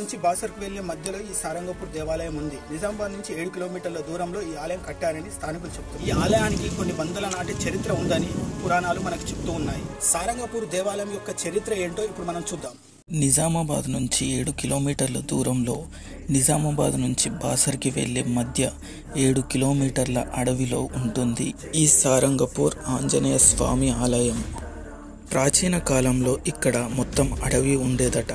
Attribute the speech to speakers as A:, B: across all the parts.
A: నుంచి బాసర్కు వెళ్లే మధ్యలో ఈ సారంగపూర్ దేవాలయం ఉంది నిజామాబాద్ నుంచి ఏడు కిలోమీటర్ల దూరంలో ఈ ఆలయం కట్టారని స్థానికులు చెబుతారు ఈ ఆలయానికి కొన్ని వందల నాటి చరిత్ర ఉందని పురాణాలు మనకు చెప్తూ ఉన్నాయి సారంగపూర్ దేవాలయం యొక్క చరిత్ర ఏంటో ఇప్పుడు మనం చూద్దాం
B: నిజామాబాద్ నుంచి ఏడు కిలోమీటర్ల దూరంలో నిజామాబాద్ నుంచి బాసర్కి వెళ్లే మధ్య ఏడు కిలోమీటర్ల అడవిలో ఉంటుంది ఈ సారంగపూర్ ఆంజనేయ స్వామి ఆలయం ప్రాచీన కాలంలో ఇక్కడ మొత్తం అడవి ఉండేదట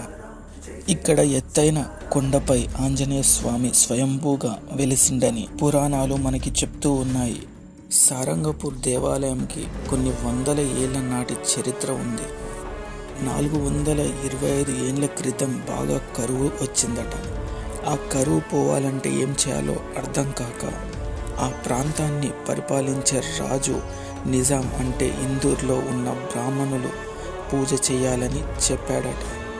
B: ఇక్కడ ఎత్తైన కొండపై ఆంజనేయ స్వామి స్వయంభూగా వెలిసిండని పురాణాలు మనకి చెప్తూ ఉన్నాయి సారంగపూర్ దేవాలయంకి కొన్ని వందల ఏళ్ల నాటి చరిత్ర ఉంది నాలుగు వందల ఇరవై ఐదు ఏళ్ల క్రితం బాగా కరువు వచ్చిందట ఆ కరువు పోవాలంటే ఏం చేయాలో అర్థం కాక ఆ ప్రాంతాన్ని పరిపాలించే రాజు నిజాం అంటే ఇందూర్లో ఉన్న బ్రాహ్మణులు పూజ చేయాలని చెప్పాడట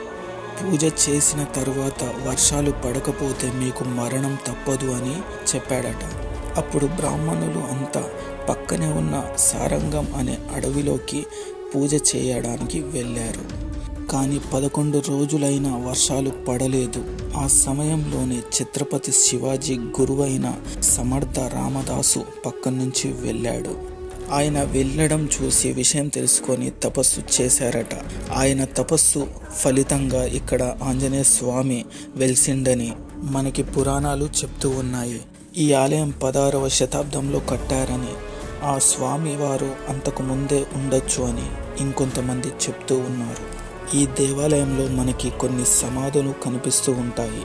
B: పూజ చేసిన తరువాత వర్షాలు పడకపోతే మీకు మరణం తప్పదు అని చెప్పాడట అప్పుడు బ్రాహ్మణులు అంతా పక్కనే ఉన్న సారంగం అనే అడవిలోకి పూజ చేయడానికి వెళ్ళారు కానీ పదకొండు రోజులైన వర్షాలు పడలేదు ఆ సమయంలోనే ఛత్రపతి శివాజీ గురువైన సమర్థ రామదాసు పక్క నుంచి వెళ్ళాడు ఆయన వెళ్ళడం చూసి విషయం తెలుసుకొని తపస్సు చేశారట ఆయన తపస్సు ఫలితంగా ఇక్కడ ఆంజనేయ స్వామి వెలిసిండని మనకి పురాణాలు చెప్తూ ఉన్నాయి ఈ ఆలయం పదహారవ శతాబ్దంలో కట్టారని ఆ స్వామి వారు అంతకు ముందే ఉండొచ్చు అని ఇంకొంతమంది చెప్తూ ఉన్నారు ఈ దేవాలయంలో మనకి కొన్ని సమాధులు కనిపిస్తూ ఉంటాయి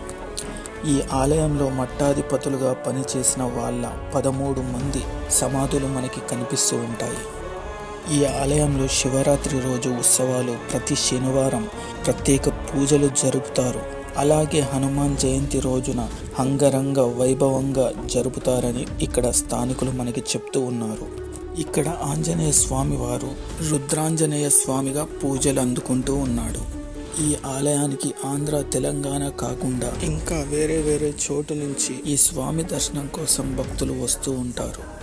B: ఈ ఆలయంలో మట్టాధిపతులుగా పనిచేసిన వాళ్ళ పదమూడు మంది సమాధులు మనకి కనిపిస్తూ ఉంటాయి ఈ ఆలయంలో శివరాత్రి రోజు ఉత్సవాలు ప్రతి శనివారం ప్రత్యేక పూజలు జరుపుతారు అలాగే హనుమాన్ జయంతి రోజున అంగరంగ వైభవంగా జరుపుతారని ఇక్కడ స్థానికులు మనకి చెప్తూ ఉన్నారు ఇక్కడ ఆంజనేయ స్వామి వారు రుద్రాంజనేయ స్వామిగా పూజలు అందుకుంటూ ఉన్నాడు ఈ ఆలయానికి ఆంధ్ర తెలంగాణ కాకుండా ఇంకా వేరే వేరే చోటు నుంచి ఈ స్వామి దర్శనం కోసం భక్తులు వస్తూ ఉంటారు